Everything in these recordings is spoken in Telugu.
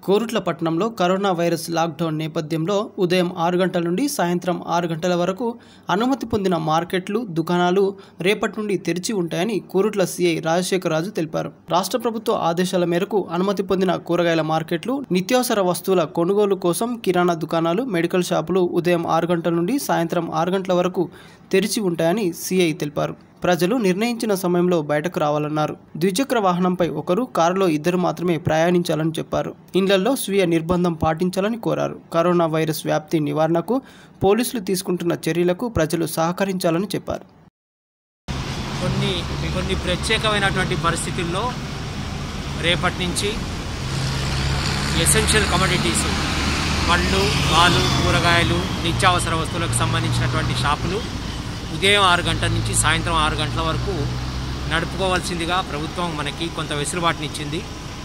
కోరుట్ల పట్టణంలో కరోనా వైరస్ లాక్డౌన్ నేపథ్యంలో ఉదయం ఆరు గంటల నుండి సాయంత్రం ఆరు గంటల వరకు అనుమతి పొందిన మార్కెట్లు దుకాణాలు రేపటి నుండి తెరిచి ఉంటాయని కోరుట్ల సీఐ రాజశేఖర్ రాజు తెలిపారు రాష్ట్ర ప్రభుత్వ ఆదేశాల మేరకు అనుమతి పొందిన కూరగాయల మార్కెట్లు నిత్యావసర వస్తువుల కొనుగోలు కోసం కిరాణా దుకాణాలు మెడికల్ షాపులు ఉదయం ఆరు గంటల నుండి సాయంత్రం ఆరు గంటల వరకు తెరిచి ఉంటాయని సీఐ తెలిపారు ప్రజలు నిర్ణయించిన సమయంలో బయటకు రావాలన్నారు ద్విచక్ర వాహనంపై ఒకరు కారులో ఇద్దరు మాత్రమే ప్రయాణించాలని చెప్పారు ఇండ్లలో స్వీయ నిర్బంధం పాటించాలని కోరారు కరోనా వైరస్ వ్యాప్తి నివారణకు పోలీసులు తీసుకుంటున్న చర్యలకు ప్రజలు సహకరించాలని చెప్పారు కొన్ని కొన్ని ప్రత్యేకమైనటువంటి పరిస్థితుల్లో రేపటి నుంచి ఎసెన్షియల్ కమోడిటీస్ పళ్ళు పాలు కూరగాయలు నిత్యావసర వస్తువులకు సంబంధించినటువంటి షాపులు ఉదయం ఆరు గంటల నుంచి సాయంత్రం ఆరు గంటల వరకు నడుపుకోవాల్సిందిగా ప్రభుత్వం మనకి కొంత వెసులుబాటునిచ్చింది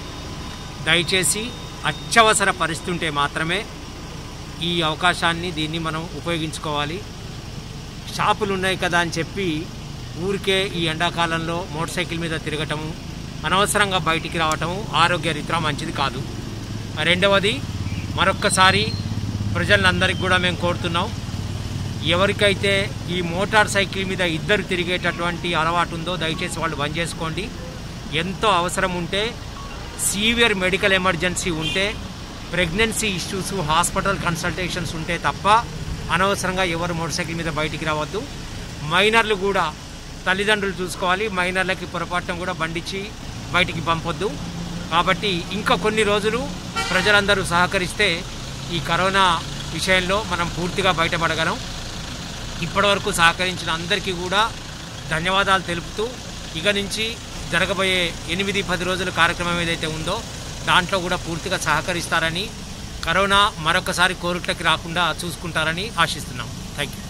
దయచేసి అత్యవసర పరిస్థితి ఉంటే మాత్రమే ఈ అవకాశాన్ని దీన్ని మనం ఉపయోగించుకోవాలి షాపులు ఉన్నాయి కదా అని చెప్పి ఊరికే ఈ ఎండాకాలంలో మోటార్ సైకిల్ మీద తిరగటము అనవసరంగా బయటికి రావటము ఆరోగ్యరీత్యా మంచిది కాదు రెండవది మరొక్కసారి ప్రజలందరికీ కూడా మేము కోరుతున్నాం ఎవరికైతే ఈ మోటార్ సైకిల్ మీద ఇద్దరు తిరిగేటటువంటి అలవాటు ఉందో దయచేసి వాళ్ళు బంద్ చేసుకోండి ఎంతో అవసరం ఉంటే సీవియర్ మెడికల్ ఎమర్జెన్సీ ఉంటే ప్రెగ్నెన్సీ ఇష్యూస్ హాస్పిటల్ కన్సల్టేషన్స్ ఉంటే తప్ప అనవసరంగా ఎవరు మోటార్ సైకిల్ మీద బయటికి రావద్దు మైనర్లు కూడా తల్లిదండ్రులు చూసుకోవాలి మైనర్లకి పొరపాటున కూడా బండిచ్చి బయటికి పంపొద్దు కాబట్టి ఇంకా కొన్ని రోజులు ప్రజలందరూ సహకరిస్తే ఈ కరోనా విషయంలో మనం పూర్తిగా బయటపడగలం ఇప్పటివరకు సహకరించిన అందరికీ కూడా ధన్యవాదాలు తెలుపుతూ ఇక నుంచి జరగబోయే ఎనిమిది పది రోజుల కార్యక్రమం ఏదైతే ఉందో దాంట్లో కూడా పూర్తిగా సహకరిస్తారని కరోనా మరొకసారి కోరుట్లకి రాకుండా చూసుకుంటారని ఆశిస్తున్నాం థ్యాంక్ యూ